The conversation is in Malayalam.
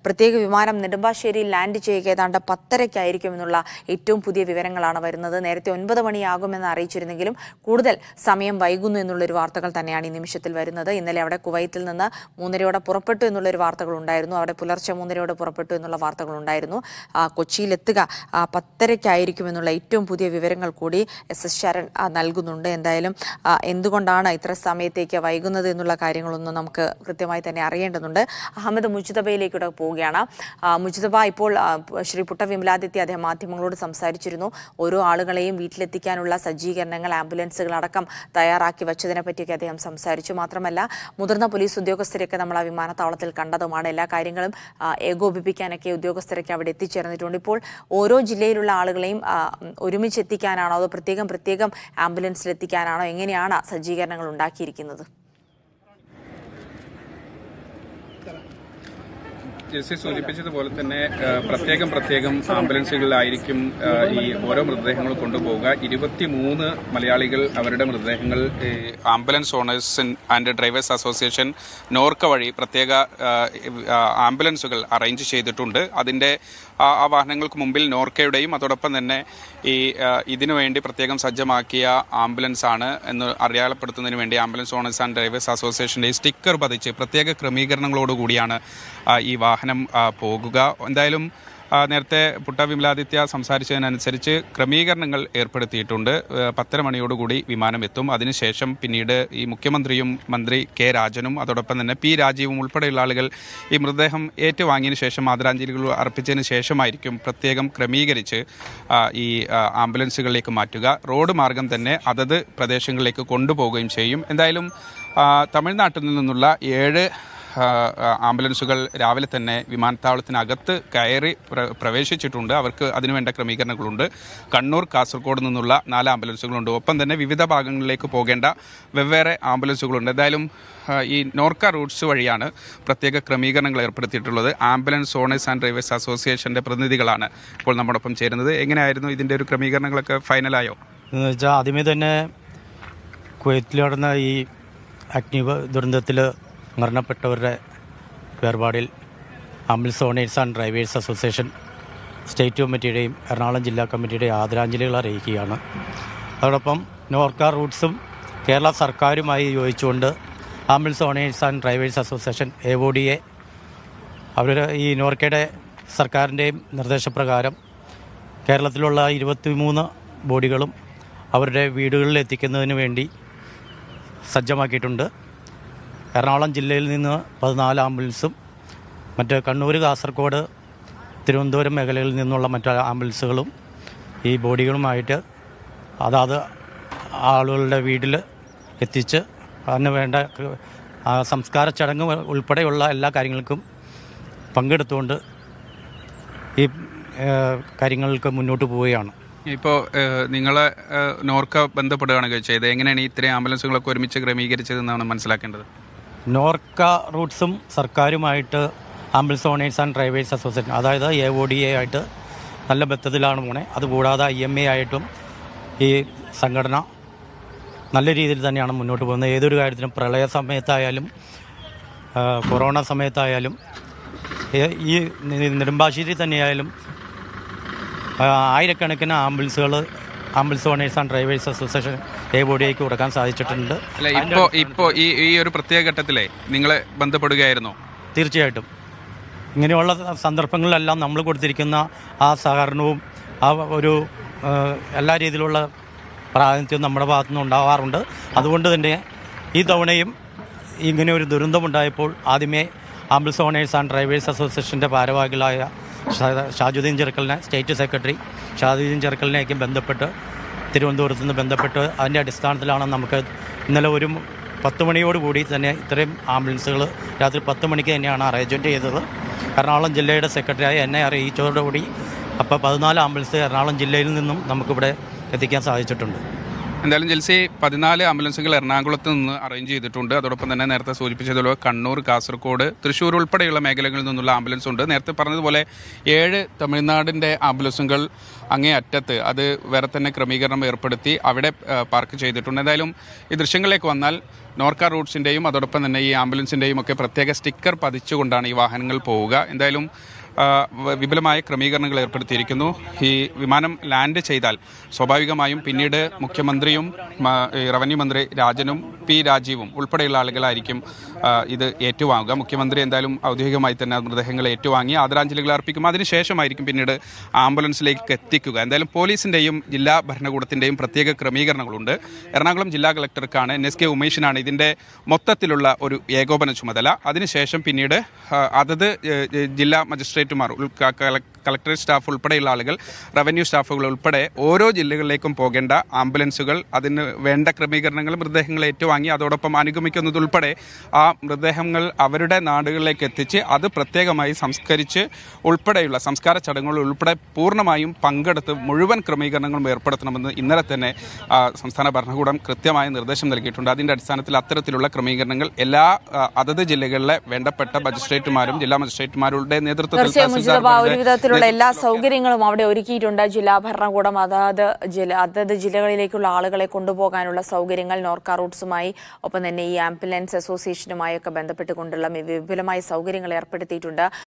പ്രത്യേക വിമാനം നെടുമ്പാശ്ശേരിയിൽ ലാൻഡ് ചെയ്യുക ഏതാണ്ട് പത്തരയ്ക്കായിരിക്കുമെന്നുള്ള ഏറ്റവും പുതിയ വിവരങ്ങളാണ് വരുന്നത് നേരത്തെ ഒൻപത് മണിയാകുമെന്ന് അറിയിച്ചിരുന്നെങ്കിലും കൂടുതൽ സമയം വൈകുന്നു എന്നുള്ളൊരു വാർത്തകൾ തന്നെയാണ് ഈ നിമിഷത്തിൽ വരുന്നത് ഇന്നലെ അവിടെ കുവൈത്തിൽ നിന്ന് മൂന്നരയോടെ പുറപ്പെട്ടു എന്നുള്ളൊരു വാർത്തകൾ ഉണ്ടായിരുന്നു അവിടെ പുലർച്ചെ മൂന്നരയോടെ പുറപ്പെട്ടു എന്നുള്ള വാർത്തകൾ ഉണ്ടായിരുന്നു ആ, കൊച്ചിയിലെത്തുക ആ, പത്തരയ്ക്കായിരിക്കുമെന്നുള്ള ഏറ്റവും പുതിയ വിവരങ്ങൾ കൂടി എസ് എസ് ശരൺ ആ, നൽകുന്നുണ്ട് എന്തായാലും ആ, എന്തുകൊണ്ടാണ് ഇത്ര സമയത്തേക്ക് വൈകുന്നത് എന്നുള്ള കാര്യങ്ങളൊന്നും നമുക്ക് കൃത്യമായി തന്നെ അറിയേണ്ടതുണ്ട് അഹമ്മദ് മുജിതബയിലേക്കൂടെ പോവുകയാണ് ആ, മുജിതബ ഇപ്പോൾ ആ, ശ്രീ പുട്ട വിമലാദിത്യ അദ്ദേഹം മാധ്യമങ്ങളോട് സംസാരിച്ചിരുന്നു ഓരോ ആളുകളെയും വീട്ടിലെത്തിക്കാനുള്ള സജ്ജീകരണങ്ങൾ ആംബുലൻസുകൾ അടക്കം തയ്യാറാക്കി വെച്ചതിനെ പറ്റിയൊക്കെ അദ്ദേഹം സംസാരിച്ചു മാത്രമല്ല മുതിർന്ന പോലീസ് ഉദ്യോഗസ്ഥരെയൊക്കെ നമ്മൾ ആ വിമാനത്താവളത്തിൽ കണ്ടതുമാണ് എല്ലാ കാര്യങ്ങളും ആ, ഏകോപിപ്പിക്കാനൊക്കെ ഉദ്യോഗസ്ഥരൊക്കെ അവിടെ എത്തിച്ചേർന്നിട്ടുണ്ട് ഇപ്പോൾ ഓരോ ജില്ലയിലുള്ള ആളുകളെയും ആ, ഉം, ഒരുമിച്ച് എത്തിക്കാനാണോ അതോ പ്രത്യേകം പ്രത്യേകം ആംബുലൻസിൽ എത്തിക്കാനാണോ എങ്ങനെയാണ് സജ്ജീകരണങ്ങൾ ഉണ്ടാക്കിയിരിക്കുന്നത് ജെസ്സി സൂചിപ്പിച്ചതുപോലെ തന്നെ ആ, പ്രത്യേകം പ്രത്യേകം ആംബുലൻസുകളിലായിരിക്കും ആ, ഈ ഓരോ മൃതദേഹങ്ങൾ കൊണ്ടുപോവുക ഇരുപത്തിമൂന്ന് മലയാളികൾ അവരുടെ മൃതദേഹങ്ങൾ ഈ ambulance owners and drivers association Norka വഴി പ്രത്യേക ആ, ആ, ആംബുലൻസുകൾ അറേഞ്ച് ചെയ്തിട്ടുണ്ട് അതിന്റെ ആ ആ വാഹനങ്ങൾക്ക് മുമ്പിൽ നോർക്കയുടെയും അതോടൊപ്പം തന്നെ ഈ ആ, ഇതിനു വേണ്ടി പ്രത്യേകം സജ്ജമാക്കിയ ആംബുലൻസ് ആണ് എന്ന് അടയാളപ്പെടുത്തുന്നതിന് വേണ്ടി ആംബുലൻസ് ഓണേഴ്സ് ആൻഡ് ഡ്രൈവേഴ്സ് അസോസിയേഷന്റെ സ്റ്റിക്കർ പതിച്ച് പ്രത്യേക ക്രമീകരണങ്ങളോടുകൂടിയാണ് ആ, ഈ വാഹനം ആ, പോകുക എന്തായാലും ആ, നേരത്തെ പുട്ട വിമലാദിത്യ സംസാരിച്ചതിനനുസരിച്ച് ക്രമീകരണങ്ങൾ ഏർപ്പെടുത്തിയിട്ടുണ്ട് ഏ, പത്തര മണിയോടുകൂടി വിമാനം എത്തും അതിനുശേഷം പിന്നീട് ഈ മുഖ്യമന്ത്രിയും മന്ത്രി കെ രാജനും അതോടൊപ്പം തന്നെ പി രാജീവും ഉൾപ്പെടെയുള്ള ആളുകൾ ഈ മൃതദേഹം ഏറ്റുവാങ്ങിയതിനു ശേഷം ആദരാഞ്ജലികൾ അർപ്പിച്ചതിന് ശേഷമായിരിക്കും പ്രത്യേകം ക്രമീകരിച്ച് ആ, ഈ ആ, ആംബുലൻസുകളിലേക്ക് മാറ്റുക റോഡ് മാർഗം തന്നെ അതത് പ്രദേശങ്ങളിലേക്ക് കൊണ്ടുപോവുകയും ചെയ്യും എന്തായാലും ആ, തമിഴ്നാട്ടിൽ നിന്നുള്ള ഏഴ് ആ, ആ, ആംബുലൻസുകൾ രാവിലെ തന്നെ വിമാനത്താവളത്തിനകത്ത് കയറി പ്ര- പ്രവേശിച്ചിട്ടുണ്ട് അവർക്ക് അതിനുവേണ്ട ക്രമീകരണങ്ങളുണ്ട് കണ്ണൂർ കാസർഗോഡ് നിന്നുള്ള നാല് ആംബുലൻസുകളുണ്ട് ഒപ്പം തന്നെ വിവിധ ഭാഗങ്ങളിലേക്ക് പോകേണ്ട വെവ്വേറെ ആംബുലൻസുകളുണ്ട് എന്തായാലും ആ, ഈ നോർക്ക റൂട്ട്സ് വഴിയാണ് പ്രത്യേക ക്രമീകരണങ്ങൾ ഏർപ്പെടുത്തിയിട്ടുള്ളത് ആംബുലൻസ് ഓണേഴ്സ് ആൻഡ് ഡ്രൈവേഴ്സ് അസോസിയേഷന്റെ പ്രതിനിധികളാണ് ഇപ്പോൾ നമ്മോടൊപ്പം ചേരുന്നത് എങ്ങനെയായിരുന്നു ഇതിന്റെ ഒരു ക്രമീകരണങ്ങളൊക്കെ ഫൈനലായോ എന്ന് വെച്ചാൽ ആദ്യമേ തന്നെ കുവൈത്തിൽ നടന്ന ഈ അഗ്നി ദുരന്തത്തിൽ മരണപ്പെട്ടവരുടെ വേർപാടിൽ ambulance owners and drivers association state കമ്മിറ്റിയുടെയും എറണാകുളം ജില്ലാ കമ്മിറ്റിയുടെയും ആദരാഞ്ജലികൾ അറിയിക്കുകയാണ് അതോടൊപ്പം നോർക്ക റൂട്ട്സും കേരള സർക്കാരുമായി യോജിച്ചുകൊണ്ട് ambulance owners and drivers association A O D A അവർ ഈ നോർക്കയുടെ സർക്കാരിൻ്റെയും നിർദ്ദേശപ്രകാരം കേരളത്തിലുള്ള ഇരുപത്തിമൂന്ന് ബോഡികളും അവരുടെ വീടുകളിൽ എത്തിക്കുന്നതിന് വേണ്ടി സജ്ജമാക്കിയിട്ടുണ്ട് എറണാകുളം ജില്ലയിൽ നിന്ന് പതിനാല് ആംബുലൻസും മറ്റ് കണ്ണൂർ കാസർഗോഡ് തിരുവനന്തപുരം മേഖലകളിൽ നിന്നുള്ള മറ്റ് ആംബുലൻസുകളും ഈ ബോഡികളുമായിട്ട് അതാത് ആളുകളുടെ വീട്ടിൽ എത്തിച്ച് അതിന് വേണ്ട ആ, സംസ്കാര ചടങ്ങ് ഉൾപ്പെടെയുള്ള എല്ലാ കാര്യങ്ങൾക്കും പങ്കെടുത്തുകൊണ്ട് ഈ ഏഹ്, കാര്യങ്ങൾക്ക് മുന്നോട്ട് പോവുകയാണ് ഇപ്പോൾ നിങ്ങളെ ഏഹ്, നോർക്ക ബന്ധപ്പെടുകയാണ് ചെയ്തത് എങ്ങനെയാണ് ഈ ഇത്രയും ആംബുലൻസുകളൊക്കെ ഒരുമിച്ച് ക്രമീകരിച്ചതെന്നാണ് മനസ്സിലാക്കേണ്ടത് നോർക്ക റൂട്ട്സും സർക്കാരുമായിട്ട് ambulance owners and drivers association അതായത് എ ഒ ഡി എ ആയിട്ട് നല്ല ബന്ധത്തിലാണ് പോണേ അതുകൂടാതെ ഐ എം എ ആയിട്ടും ഈ സംഘടന നല്ല രീതിയിൽ തന്നെയാണ് മുന്നോട്ട് പോകുന്നത് ഏതൊരു കാര്യത്തിനും പ്രളയ സമയത്തായാലും ആ, കൊറോണ സമയത്തായാലും ഏ- ഈ നെ- നെടുമ്പാശ്ശേരി തന്നെയായാലും ആ, ആയിരക്കണക്കിന് ആംബുലൻസുകൾ ambulance owners and drivers association A ബോഡിയേക്ക് കൊടുക്കാൻ സാധിച്ചിട്ടുണ്ട് അല്ല ഇപ്പോ ഇപ്പോ ഈ ഈ ഒരു പ്രത്യേക ഘട്ടത്തിലെ നിങ്ങളെ ബന്ധപ്പെടുകയായിരുന്നോ തീർച്ചയായിട്ടും ഇങ്ങനെയുള്ള സന്ദർഭങ്ങളിലെല്ലാം നമ്മൾ കൊടുത്തിരിക്കുന്ന ആ സഹകരണവും ആ ഒരു ആ, എല്ലാ രീതിയിലുള്ള പ്രാതിനിധ്യവും നമ്മുടെ ഭാഗത്തു നിന്ന് ഉണ്ടാവാറുണ്ട് അതുകൊണ്ട് തന്നെ ഈ തവണയും ഇങ്ങനെ ഒരു ദുരന്തമുണ്ടായപ്പോൾ ആദ്യമേ ആംബുലൻസ് ഓണേഴ്സ് ആൻഡ് ഡ്രൈവേഴ്സ് അസോസിയേഷൻ്റെ ഭാരവാഹികളായ ഷാ- ഷാജുദ്ദീൻ ചെറുക്കലിനെ സ്റ്റേറ്റ് സെക്രട്ടറി ഷാജുദ്ദീൻ ചെറുക്കലിനെയൊക്കെ ബന്ധപ്പെട്ട് തിരുവനന്തപുരത്ത് നിന്ന് ബന്ധപ്പെട്ട് അതിൻ്റെ അടിസ്ഥാനത്തിലാണ് നമുക്ക് ഇന്നലെ ഒരു പത്ത് മണിയോട് കൂടി തന്നെ ഇത്രയും ആംബുലൻസുകൾ രാത്രി പത്ത് മണിക്ക് തന്നെയാണ് അറേഞ്ച്മെൻറ്റ് ചെയ്തത് എറണാകുളം ജില്ലയുടെ സെക്രട്ടറിയായി എന്നെ അറിയിച്ചതോടുകൂടി അപ്പോൾ പതിനാല് ആംബുലൻസ് എറണാകുളം ജില്ലയിൽ നിന്നും നമുക്കിവിടെ എത്തിക്കാൻ സാധിച്ചിട്ടുണ്ട് എന്തായാലും ജൽസി പതിനാല് ആംബുലൻസുകൾ എറണാകുളത്ത് നിന്ന് അറേഞ്ച് ചെയ്തിട്ടുണ്ട് അതോടൊപ്പം തന്നെ നേരത്തെ സൂചിപ്പിച്ചതുപോലെ കണ്ണൂർ കാസർഗോഡ് തൃശ്ശൂർ ഉൾപ്പെടെയുള്ള മേഖലകളിൽ നിന്നുള്ള ആംബുലൻസ് ഉണ്ട് നേരത്തെ പറഞ്ഞതുപോലെ ഏഴ് തമിഴ്നാടിൻ്റെ ആംബുലൻസുകൾ അങ്ങേ അറ്റത്ത് അത് വേറെ തന്നെ ക്രമീകരണം ഏർപ്പെടുത്തി അവിടെ ആ, പാർക്ക് ചെയ്തിട്ടുണ്ട് എന്തായാലും ഈ ദൃശ്യങ്ങളിലേക്ക് വന്നാൽ നോർക്ക റൂട്ട്സിൻ്റെയും അതോടൊപ്പം തന്നെ ഈ ആംബുലൻസിൻ്റെയും ഒക്കെ പ്രത്യേക സ്റ്റിക്കർ പതിച്ചുകൊണ്ടാണ് ഈ വാഹനങ്ങൾ പോവുക എന്തായാലും ആ, വ- വിപുലമായ ക്രമീകരണങ്ങൾ ഏർപ്പെടുത്തിയിരിക്കുന്നു ഈ വിമാനം ലാൻഡ് ചെയ്താൽ സ്വാഭാവികമായും പിന്നീട് മുഖ്യമന്ത്രിയും മ- ഈ റവന്യൂ മന്ത്രി രാജനും പി രാജീവും ഉൾപ്പെടെയുള്ള ആളുകളായിരിക്കും ആ, ഇത് ഏറ്റുവാങ്ങുക മുഖ്യമന്ത്രി എന്തായാലും ഔദ്യോഗികമായി തന്നെ ആ മൃതദേഹങ്ങൾ ഏറ്റുവാങ്ങി ആദരാഞ്ജലികൾ അർപ്പിക്കും അതിനുശേഷമായിരിക്കും പിന്നീട് ആംബുലൻസിലേക്ക് എത്തിക്കുക എന്തായാലും പോലീസിന്റെയും ജില്ലാ ഭരണകൂടത്തിന്റെയും പ്രത്യേക ക്രമീകരണങ്ങളുണ്ട് എറണാകുളം ജില്ലാ കളക്ടർക്കാണ് എൻ എസ് കെ ഉമേഷിനാണ് ഇതിന്റെ മൊത്തത്തിലുള്ള ഒരു ഏകോപന ചുമതല അതിനുശേഷം പിന്നീട് ആ, അതത് ഏ, ഏ, ജില്ലാ മജിസ്ട്രേറ്റുമാർ ഉൾ- ക- കള- കളക്ടറേറ്റ് സ്റ്റാഫ് ഉൾപ്പെടെയുള്ള ആളുകൾ റവന്യൂ സ്റ്റാഫുകൾ ഉൾപ്പെടെ ഓരോ ജില്ലകളിലേക്കും പോകേണ്ട ആംബുലൻസുകൾ അതിന് വേണ്ട ക്രമീകരണങ്ങൾ മൃതദേഹങ്ങൾ ഏറ്റുവാങ്ങി അതോടൊപ്പം അനുഗമിക്കുന്നതുൾപ്പെടെ ആ മൃതദേഹങ്ങൾ അവരുടെ നാടുകളിലേക്ക് എത്തിച്ച് അത് പ്രത്യേകമായി സംസ്കരിച്ച് ഉൾപ്പെടെയുള്ള സംസ്കാര ചടങ്ങുകൾ ഉൾപ്പെടെ പൂർണ്ണമായും പങ്കെടുത്ത് മുഴുവൻ ക്രമീകരണങ്ങളും ഏർപ്പെടുത്തണമെന്ന് ഇന്നലെ തന്നെ ആ, സംസ്ഥാന ഭരണകൂടം കൃത്യമായ നിർദ്ദേശം നൽകിയിട്ടുണ്ട് അതിന്റെ അടിസ്ഥാനത്തിൽ അത്തരത്തിലുള്ള ക്രമീകരണങ്ങൾ എല്ലാ ആ, അതത് ജില്ലകളിലെ വേണ്ടപ്പെട്ട മജിസ്ട്രേറ്റുമാരും ജില്ലാ മജിസ്ട്രേറ്റുമാരുടെ നേതൃത്വത്തിൽ തീർച്ചയായും മുജിതബ ഒരു തഹസിൽദാർമാരുടെ വിധത്തിലുള്ള എല്ലാ സൗകര്യങ്ങളും അവിടെ ഒരുക്കിയിട്ടുണ്ട് ജില്ലാ ഭരണകൂടം അതാത് ജില്ല അതത് ജില്ലകളിലേക്കുള്ള ആളുകളെ കൊണ്ടുപോകാനുള്ള സൗകര്യങ്ങൾ നോർക്ക റൂട്ട്സുമായി ഒപ്പം തന്നെ ഈ ആംബുലൻസ് അസോസിയേഷനുമായി ഒക്കെ ബന്ധപ്പെട്ടുകൊണ്ടുള്ള വിപുലമായ സൗകര്യങ്ങൾ ഏർപ്പെടുത്തിയിട്ടുണ്ട്